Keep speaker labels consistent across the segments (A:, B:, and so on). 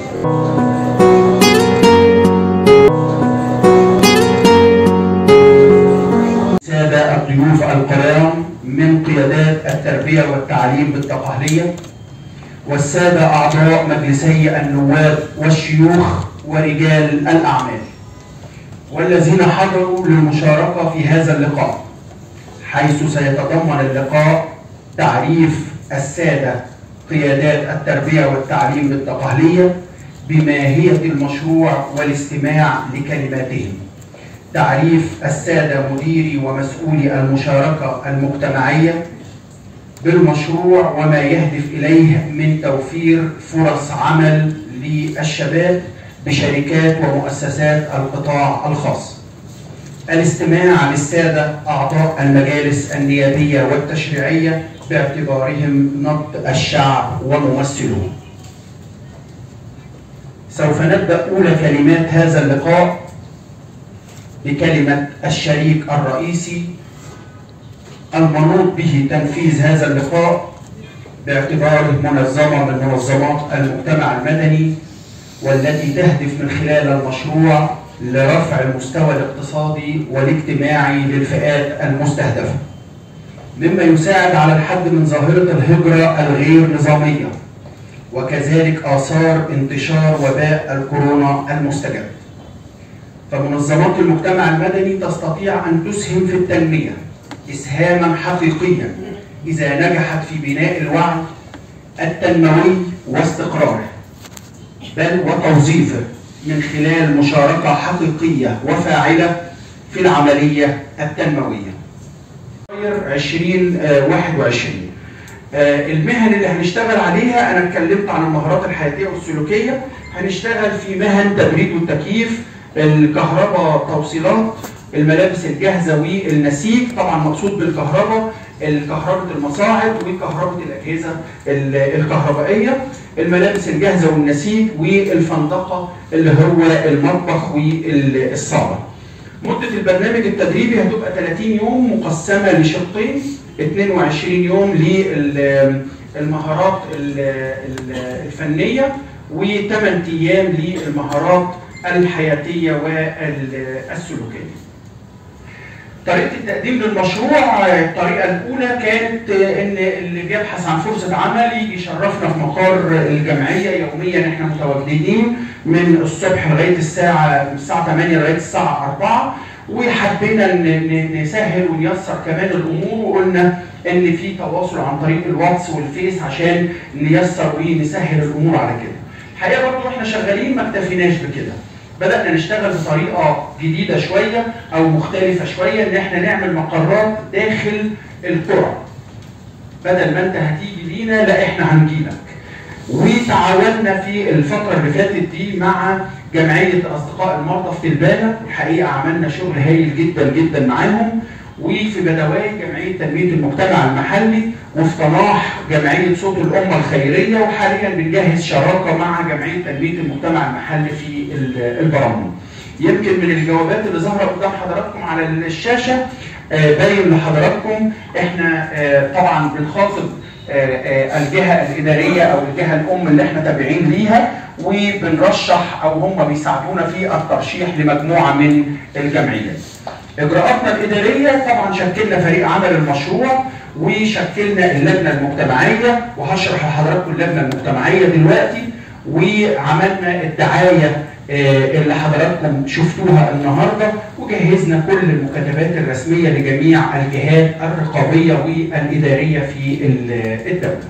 A: سادة الضيوف الكرام من قيادات التربية والتعليم بالتقهلية والسادة أعضاء مجلسي النواب والشيوخ ورجال الأعمال والذين حضروا للمشاركة في هذا اللقاء حيث سيتضمن اللقاء تعريف السادة قيادات التربية والتعليم بالتقهلية بماهية المشروع والاستماع لكلماتهم تعريف السادة مديري ومسؤولي المشاركة المجتمعية بالمشروع وما يهدف إليه من توفير فرص عمل للشباب بشركات ومؤسسات القطاع الخاص الاستماع للسادة أعضاء المجالس النيابية والتشريعية باعتبارهم نبض الشعب وممثلوه سوف نبدأ أولى كلمات هذا اللقاء بكلمة الشريك الرئيسي المنوط به تنفيذ هذا اللقاء باعتباره منظمة من منظمات المجتمع المدني والتي تهدف من خلال المشروع لرفع المستوى الاقتصادي والاجتماعي للفئات المستهدفة مما يساعد على الحد من ظاهرة الهجرة الغير نظامية وكذلك آثار انتشار وباء الكورونا المستجد فمنظمات المجتمع المدني تستطيع أن تسهم في التنمية إسهاما حقيقيا إذا نجحت في بناء الوعي التنموي واستقراره بل وتوظيفه من خلال مشاركة حقيقية وفاعلة في العملية التنموية 2021 المهن اللي هنشتغل عليها انا اتكلمت عن المهارات الحياتيه والسلوكيه هنشتغل في مهن تبريد والتكييف الكهرباء توصيلات الملابس الجاهزه والنسيج طبعا مقصود بالكهرباء الكهرباء المصاعد وكهرباء الاجهزه الكهربائيه الملابس الجاهزه والنسيج والفندقه اللي هو المطبخ والصاله مده البرنامج التدريبي هتبقى 30 يوم مقسمه لشقين 22 يوم للمهارات الفنيه و8 ايام للمهارات الحياتيه والسلوكيه. طريقه التقديم للمشروع الطريقه الاولى كانت ان اللي بيبحث عن فرصه عمل يجي يشرفنا في مقر الجمعيه يوميا احنا متواجدين من الصبح لغايه الساعه من الساعه 8 لغايه الساعه 4 وحبينا نسهل ونيسر كمان الامور وقلنا ان في تواصل عن طريق الواتس والفيس عشان نيسر ونسهل الامور على كده. الحقيقه برضه احنا شغالين ما اكتفيناش بكده. بدانا نشتغل بطريقه جديده شويه او مختلفه شويه ان احنا نعمل مقرات داخل القرى. بدل ما انت هتيجي لينا لا احنا هنجيلك. وتعاوننا في الفتره اللي فاتت دي مع جمعيه اصدقاء المرضى في تلبانه الحقيقه عملنا شغل هايل جدا جدا معاهم وفي بدوات جمعيه تنميه المجتمع المحلي وفي طناح جمعيه صوت الامه الخيريه وحاليا بنجهز شراكه مع جمعيه تنميه المجتمع المحلي في البرامج. يمكن من الجوابات اللي ظاهره قدام حضراتكم على الشاشه باين لحضراتكم احنا طبعا بنخاطب الجهه الاداريه او الجهه الام اللي احنا تابعين ليها وبنرشح او هم بيساعدونا في الترشيح لمجموعه من الجمعيات. اجراءاتنا الاداريه طبعا شكلنا فريق عمل المشروع وشكلنا اللجنه المجتمعيه وهشرح لحضراتكم اللجنه المجتمعيه دلوقتي وعملنا الدعايه اللي حضراتكم شفتوها النهارده وجهزنا كل المكاتبات الرسميه لجميع الجهات الرقابيه والاداريه في الدوله.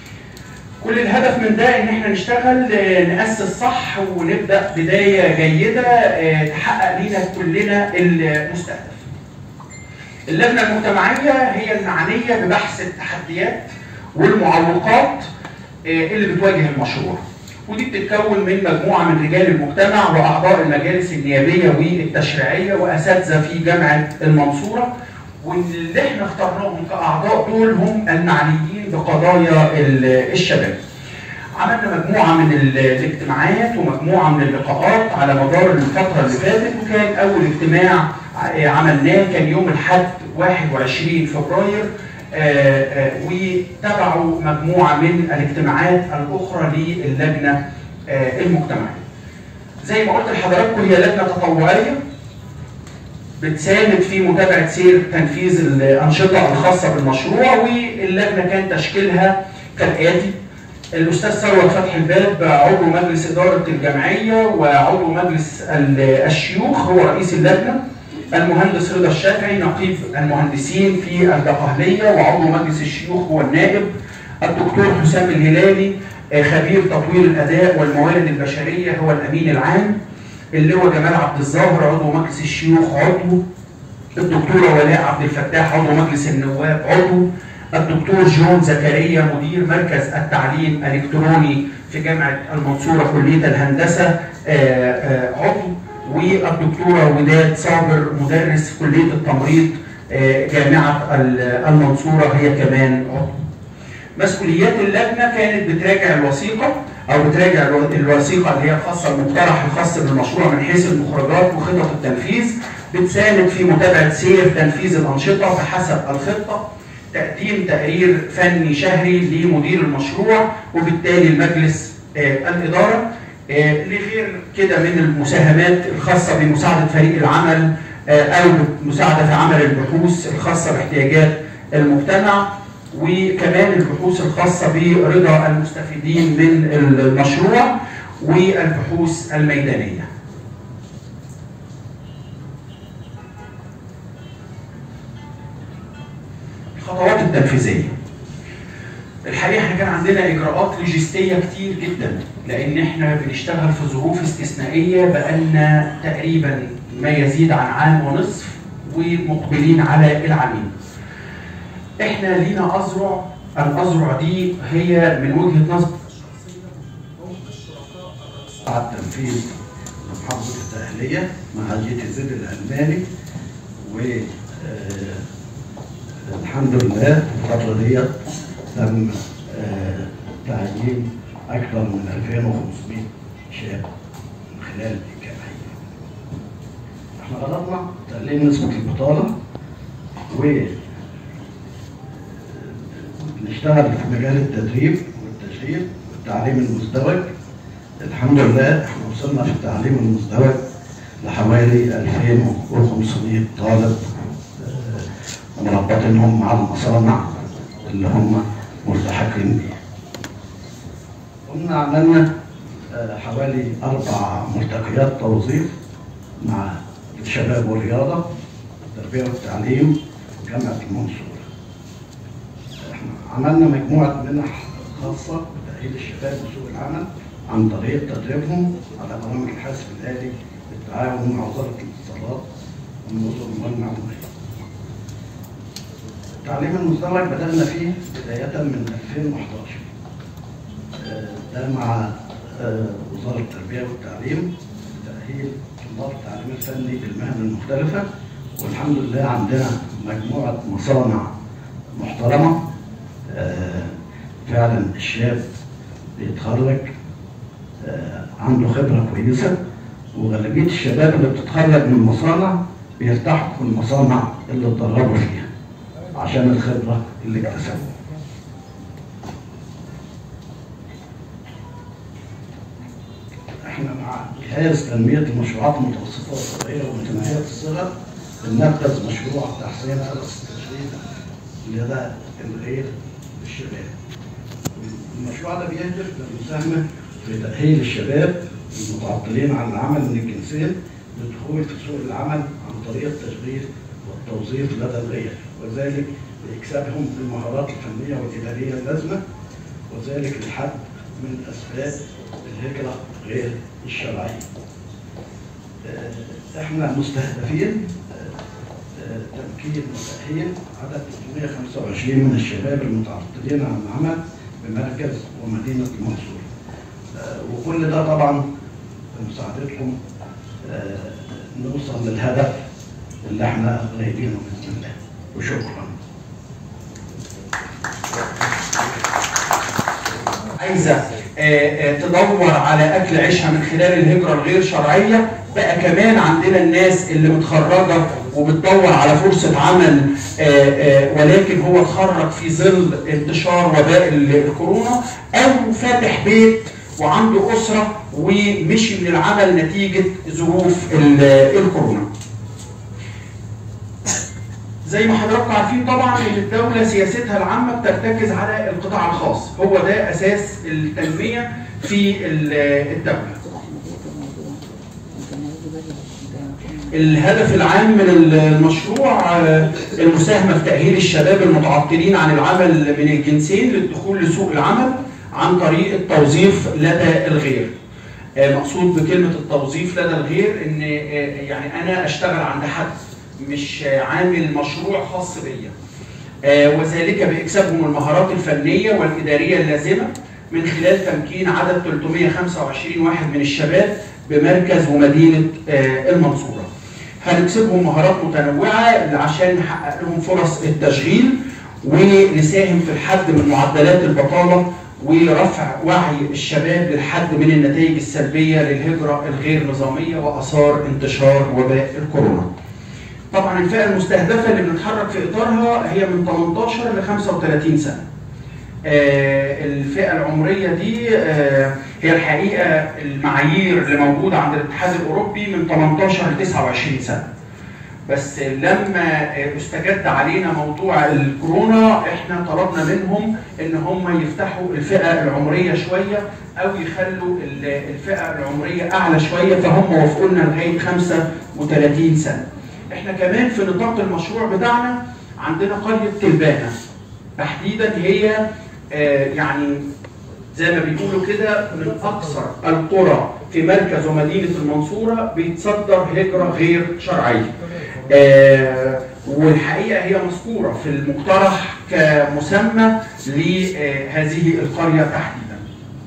A: كل الهدف من ده ان احنا نشتغل ناسس صح ونبدا بدايه جيده تحقق لينا كلنا المستهدف. اللجنه المجتمعيه هي المعنيه ببحث التحديات والمعوقات اللي بتواجه المشروع. ودي بتتكون من مجموعه من رجال المجتمع واعضاء المجالس النيابيه والتشريعيه واساتذه في جامعه المنصوره واللي احنا اخترناهم كاعضاء دول هم المعنيين بقضايا الشباب. عملنا مجموعه من الاجتماعات ومجموعه من اللقاءات على مدار الفتره اللي فاتت وكان اول اجتماع عملناه كان يوم الاحد 21 فبراير وتبعوا مجموعه من الاجتماعات الاخرى للجنه المجتمعيه. زي ما قلت لحضراتكم هي لجنه تطوعيه بتساند في متابعه سير تنفيذ الانشطه الخاصه بالمشروع واللجنه كان تشكيلها كالاتي الاستاذ ثروت فتحي الباب عضو مجلس اداره الجمعيه وعضو مجلس الشيوخ هو رئيس اللجنه المهندس رضا الشافعي نقيب المهندسين في الدقهليه وعضو مجلس الشيوخ هو النائب الدكتور حسام الهلالي خبير تطوير الاداء والموارد البشريه هو الامين العام اللي هو جمال عبد الظاهر عضو مجلس الشيوخ عضو الدكتوره ولاء عبد الفتاح عضو مجلس النواب عضو الدكتور جون زكريا مدير مركز التعليم الالكتروني في جامعه المنصوره كليه الهندسه عضو والدكتوره وداد صابر مدرس في كليه التمريض جامعه المنصوره هي كمان عضو. مسؤوليات اللجنه كانت بتراجع الوثيقه او بتراجع الوثيقه اللي هي الخاصه المقترح الخاص بالمشروع من حيث المخرجات وخطط التنفيذ بتساند في متابعه سير تنفيذ الانشطه بحسب الخطه تقديم تقرير فني شهري لمدير المشروع وبالتالي المجلس آه الاداره آه لغير كده من المساهمات الخاصه بمساعده فريق العمل آه او مساعده في عمل البحوث الخاصه باحتياجات المجتمع وكمان البحوث الخاصه برضا المستفيدين من المشروع والبحوث الميدانيه. الخطوات التنفيذيه. الحقيقه احنا كان عندنا اجراءات لوجستيه كتير جدا لان احنا بنشتغل في ظروف استثنائيه بقالنا تقريبا ما يزيد عن عام ونصف ومقبلين على العامين. احنا لينا اذرع الاذرع دي هي من وجهه نظر
B: على التنفيذ محافظة الدقهلية مع جي تي زد الألماني و الحمد لله الفترة دي تم تعيين أكثر من 2500 شاب من خلال الجمعية. احنا غلطنا تقليل نسبة البطالة و نشتغل في مجال التدريب والتشغيل والتعليم المزدوج الحمد لله احنا وصلنا في التعليم المزدوج لحوالي 2500 طالب مربطينهم مع المصانع اللي هم ملتحقين بيها. قمنا عملنا حوالي اربع ملتقيات توظيف مع الشباب والرياضه التربيه والتعليم وجامعه المنصوره. عملنا مجموعة منح خاصة بتأهيل الشباب لسوق العمل عن طريق تدريبهم على برامج الحاسب الآلي بالتعاون مع وزارة الاتصالات والنظم والمعلومات. التعليم المزدوج بدأنا فيه بداية من 2011 ده مع وزارة التربية والتعليم لتأهيل طلاب التعليم الفني بالمهن المختلفة والحمد لله عندنا مجموعة مصانع محترمة آه فعلا الشاب بيتخرج آه عنده خبره كويسه وغالبيه الشباب اللي بتتخرج من المصانع بيرتاحوا في المصانع اللي اتدربوا فيها عشان الخبره اللي اكتسبوها. احنا مع جهاز تنميه المشروعات المتوسطه والصغيره ومتناهيه الصغر بننفذ مشروع تحسين فرص التشغيل لدى الغير الشباب. المشروع ده بيهدف للمساهمة في تأهيل الشباب المتعطلين عن العمل من الجنسين للدخول في سوق العمل عن طريق التشغيل والتوظيف لدى الغير وذلك لإكسابهم المهارات الفنية والإدارية اللازمة وذلك للحد من أسباب الهجرة غير الشرعية. احنا مستهدفين تمكين وتأهيل عدد 325 من الشباب المتعطلين عن العمل بمركز ومدينة المنصورة. وكل ده طبعا بمساعدتكم نوصل للهدف اللي احنا رايدينه بإذن الله وشكرا.
A: عايزه تدور على اكل عيشها من خلال الهجره الغير شرعيه بقى كمان عندنا الناس اللي متخرجه وبتدور على فرصه عمل ولكن هو اتخرج في ظل انتشار وباء الكورونا او فاتح بيت وعنده اسره ومشي من العمل نتيجه ظروف الكورونا. زي ما حضراتكم عارفين طبعا ان الدوله سياستها العامه بترتكز على القطاع الخاص، هو ده اساس التنميه في الدوله. الهدف العام من المشروع المساهمه في تاهيل الشباب المتعطلين عن العمل من الجنسين للدخول لسوق العمل عن طريق التوظيف لدى الغير. مقصود بكلمه التوظيف لدى الغير ان يعني انا اشتغل عند حد مش عامل مشروع خاص بيا. وذلك باكسابهم المهارات الفنيه والاداريه اللازمه من خلال تمكين عدد 325 واحد من الشباب بمركز ومدينه المنصوره. هنكسبهم مهارات متنوعه عشان نحقق لهم فرص التشغيل ونساهم في الحد من معدلات البطاله ورفع وعي الشباب للحد من النتائج السلبيه للهجره الغير نظاميه واثار انتشار وباء الكورونا. طبعا الفئه المستهدفه اللي بنتحرك في اطارها هي من 18 ل 35 سنه. آه الفئه العمريه دي آه هي الحقيقه المعايير اللي موجوده عند الاتحاد الاوروبي من 18 ل 29 سنه. بس لما استجد علينا موضوع الكورونا احنا طلبنا منهم ان هم يفتحوا الفئه العمريه شويه او يخلوا الفئه العمريه اعلى شويه فهم وافقوا لنا لغايه 35 سنه. احنا كمان في نطاق المشروع بتاعنا عندنا قريه تلبانه تحديدا هي آه يعني زي ما بيقولوا كده من اكثر القرى في مركز ومدينه المنصوره بيتصدر هجره غير شرعيه. آه والحقيقه هي مذكوره في المقترح كمسمى لهذه القريه تحديدا.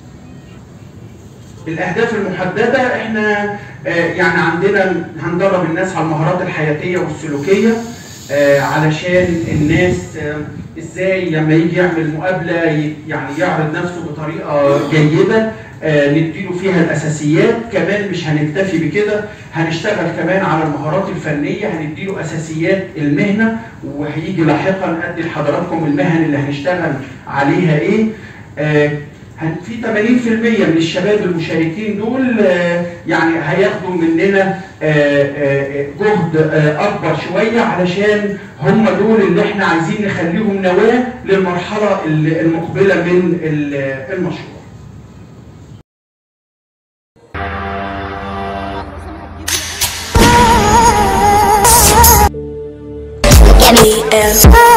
A: الاهداف المحدده احنا آه يعني عندنا هندرب الناس على المهارات الحياتيه والسلوكيه آه علشان الناس آه ازاي لما يجي يعمل مقابله يعني يعرض نفسه بطريقه جيده نديله فيها الاساسيات كمان مش هنكتفي بكده هنشتغل كمان على المهارات الفنيه هنديله اساسيات المهنه وهيجي لاحقا ادي لحضراتكم المهن اللي هنشتغل عليها ايه في 80% من الشباب المشاركين دول يعني هياخدوا مننا جهد اكبر شويه علشان هم دول اللي احنا عايزين نخليهم نواه للمرحله المقبله من المشروع.
C: Get me